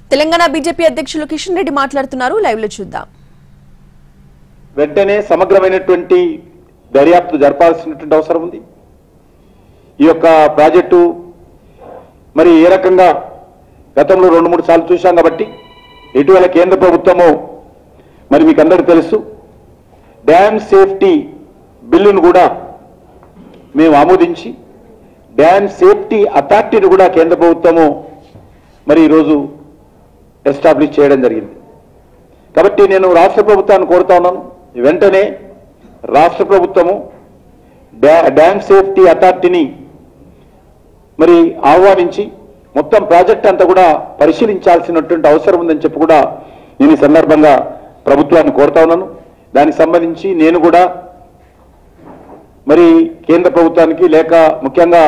Telangana BJP అధ్యక్షులు కిషన్ రెడ్డి మాట్లాడుతున్నారు live లో చూద్దాం వెంటనే సమగ్రమైనటువంటి దర్యాప్తు జరపాల్సినటువంటి అవసరం ఉంది ఈ యొక్క ప్రాజెక్టు మరి ఏ రకంగా గతంలో రెండు మూడు సార్లు చూశాం కాబట్టి ఇటీవల కేంద్ర ప్రభుత్వము మరి మీకు అందరికీ తెలుసు డ్యామ్ సేఫ్టీ బిల్లును కూడా మేము ఆమోదించి డ్యామ్ సేఫ్టీ అథారిటీని కూడా కేంద్ర ప్రభుత్వము మరి ఈరోజు ఎస్టాబ్లిష్ చేయడం జరిగింది కాబట్టి నేను రాష్ట్ర ప్రభుత్వాన్ని కోరుతా ఉన్నాను వెంటనే రాష్ట్ర ప్రభుత్వము డ్యా- డ్యామ్ సేఫ్టీ అథారిటీని మరి ఆహ్వానించి మొత్తం ప్రాజెక్ట్ అంతా కూడా పరిశీలించాల్సినటువంటి అవసరం ఉందని చెప్పి కూడా నేను ఈ సందర్భంగా ప్రభుత్వాన్ని కోరుతా ఉన్నాను దానికి సంబంధించి నేను కూడా మరి కేంద్ర ప్రభుత్వానికి లేక ముఖ్యంగా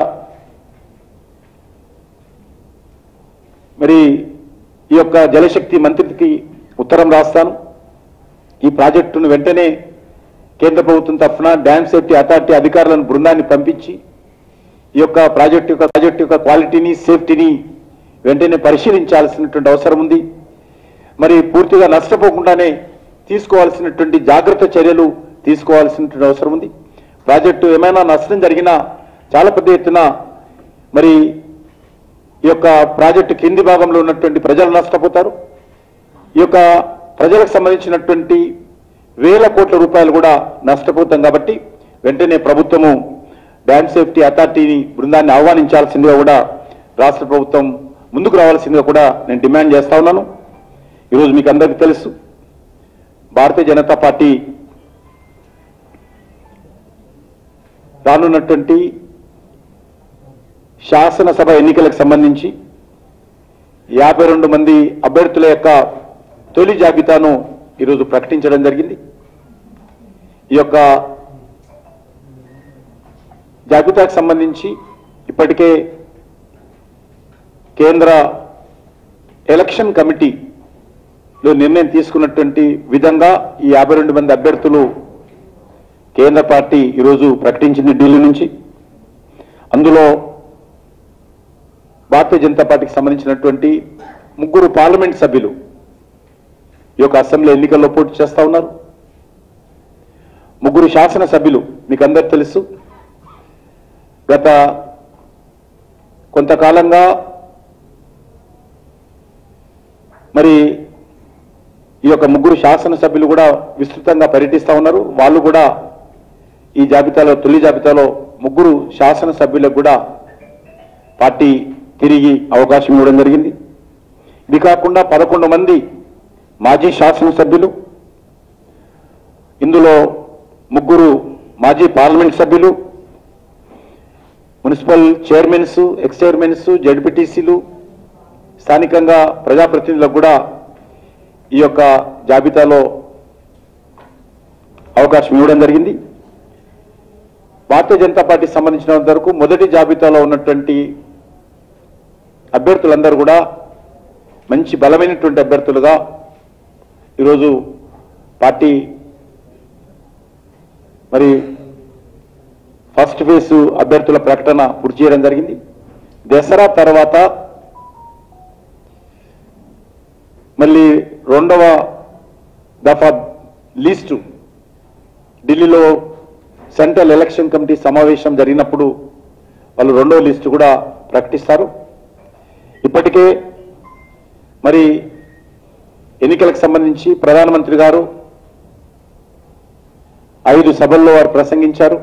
మరి ఈ యొక్క జలశక్తి మంత్రికి ఉత్తరం రాస్తాను ఈ ప్రాజెక్టును వెంటనే కేంద్ర ప్రభుత్వం తరఫున డ్యామ్ సేఫ్టీ అథారిటీ అధికారులను బృందాన్ని పంపించి ఈ యొక్క ప్రాజెక్టు యొక్క ప్రాజెక్టు యొక్క క్వాలిటీని సేఫ్టీని వెంటనే పరిశీలించాల్సినటువంటి అవసరం ఉంది మరి పూర్తిగా నష్టపోకుండానే తీసుకోవాల్సినటువంటి జాగ్రత్త చర్యలు తీసుకోవాల్సినటువంటి అవసరం ఉంది ప్రాజెక్టు ఏమైనా నష్టం జరిగినా చాలా పెద్ద ఎత్తున మరి ఈ యొక్క ప్రాజెక్టు కింది భాగంలో ఉన్నటువంటి ప్రజలు నష్టపోతారు ఈ యొక్క ప్రజలకు సంబంధించినటువంటి వేల కోట్ల రూపాయలు కూడా నష్టపోతాం కాబట్టి వెంటనే ప్రభుత్వము డ్యామ్ సేఫ్టీ అథారిటీని బృందాన్ని ఆహ్వానించాల్సిందిగా కూడా రాష్ట్ర ప్రభుత్వం ముందుకు రావాల్సిందిగా కూడా నేను డిమాండ్ చేస్తా ఉన్నాను ఈరోజు మీకు అందరికీ తెలుసు భారతీయ జనతా పార్టీ రానున్నటువంటి శాసనసభ ఎన్నికలకు సంబంధించి యాభై రెండు మంది అభ్యర్థుల యొక్క తొలి జాబితాను ఈరోజు ప్రకటించడం జరిగింది ఈ యొక్క జాబితాకు సంబంధించి ఇప్పటికే కేంద్ర ఎలక్షన్ కమిటీలో నిర్ణయం తీసుకున్నటువంటి విధంగా ఈ యాభై రెండు మంది అభ్యర్థులు కేంద్ర పార్టీ ఈరోజు ప్రకటించింది ఢిల్లీ నుంచి అందులో భారతీయ జనతా పార్టీకి సంబంధించినటువంటి ముగ్గురు పార్లమెంట్ సభ్యులు ఈ యొక్క అసెంబ్లీ ఎన్నికల్లో పోటీ చేస్తా ఉన్నారు ముగ్గురు శాసన సభ్యులు మీకు అందరు తెలుసు గత కొంతకాలంగా మరి ఈ యొక్క ముగ్గురు శాసనసభ్యులు కూడా విస్తృతంగా పర్యటిస్తా ఉన్నారు వాళ్ళు కూడా ఈ జాబితాలో తొలి జాబితాలో ముగ్గురు శాసనసభ్యులకు కూడా పార్టీ తిరిగి అవకాశం ఇవ్వడం జరిగింది ఇది కాకుండా పదకొండు మంది మాజీ శాసనసభ్యులు ఇందులో ముగ్గురు మాజీ పార్లమెంట్ సభ్యులు మున్సిపల్ చైర్మన్స్ ఎక్స్ చైర్మన్స్ జడ్పీటీసీలు స్థానికంగా ప్రజాప్రతినిధులకు కూడా ఈ యొక్క జాబితాలో అవకాశం ఇవ్వడం జరిగింది భారతీయ జనతా పార్టీకి సంబంధించినంత వరకు మొదటి జాబితాలో ఉన్నటువంటి అభ్యర్థులందరూ కూడా మంచి బలమైనటువంటి అభ్యర్థులుగా ఈరోజు పార్టీ మరి ఫస్ట్ ఫేజ్ అభ్యర్థుల ప్రకటన పూర్తి చేయడం జరిగింది దసరా తర్వాత మళ్ళీ రెండవ దఫా లిస్టు ఢిల్లీలో సెంట్రల్ ఎలక్షన్ కమిటీ సమావేశం జరిగినప్పుడు వాళ్ళు రెండవ లిస్టు కూడా ప్రకటిస్తారు ఇప్పటికే మరి ఎన్నికలకు సంబంధించి ప్రధానమంత్రి గారు ఐదు సభల్లో వారు ప్రసంగించారు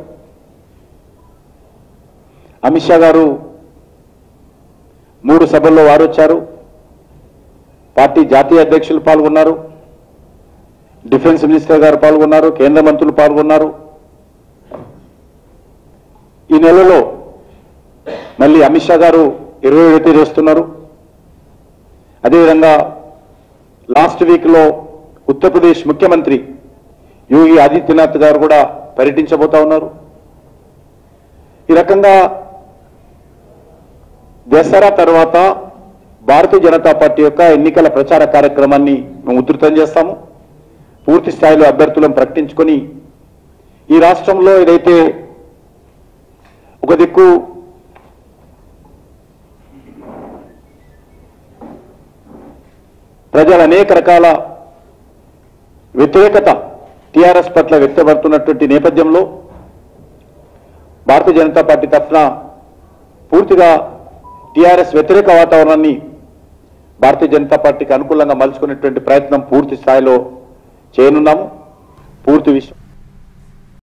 అమిత్ షా గారు మూడు సభల్లో వారు వచ్చారు పార్టీ జాతీయ అధ్యక్షులు పాల్గొన్నారు డిఫెన్స్ మినిస్టర్ గారు పాల్గొన్నారు కేంద్ర మంత్రులు పాల్గొన్నారు ఈ నెలలో మళ్ళీ అమిత్ షా గారు ఇరవై ఏడు తేదీ వస్తున్నారు అదేవిధంగా లాస్ట్ వీక్లో ఉత్తరప్రదేశ్ ముఖ్యమంత్రి యోగి ఆదిత్యనాథ్ గారు కూడా పర్యటించబోతా ఉన్నారు ఈ రకంగా దసరా తర్వాత భారతీయ జనతా పార్టీ యొక్క ఎన్నికల ప్రచార కార్యక్రమాన్ని మేము ఉధృతం చేస్తాము పూర్తి స్థాయిలో అభ్యర్థులను ప్రకటించుకొని ఈ రాష్ట్రంలో ఏదైతే ఒక దిక్కు ప్రజలు అనేక రకాల వ్యతిరేకత టీఆర్ఎస్ పట్ల వ్యక్తపడుతున్నటువంటి నేపథ్యంలో భారతీయ జనతా పార్టీ తరఫున పూర్తిగా టీఆర్ఎస్ వ్యతిరేక వాతావరణాన్ని భారతీయ జనతా పార్టీకి అనుకూలంగా మలుచుకునేటువంటి ప్రయత్నం పూర్తి స్థాయిలో చేయనున్నాము పూర్తి విశ్వ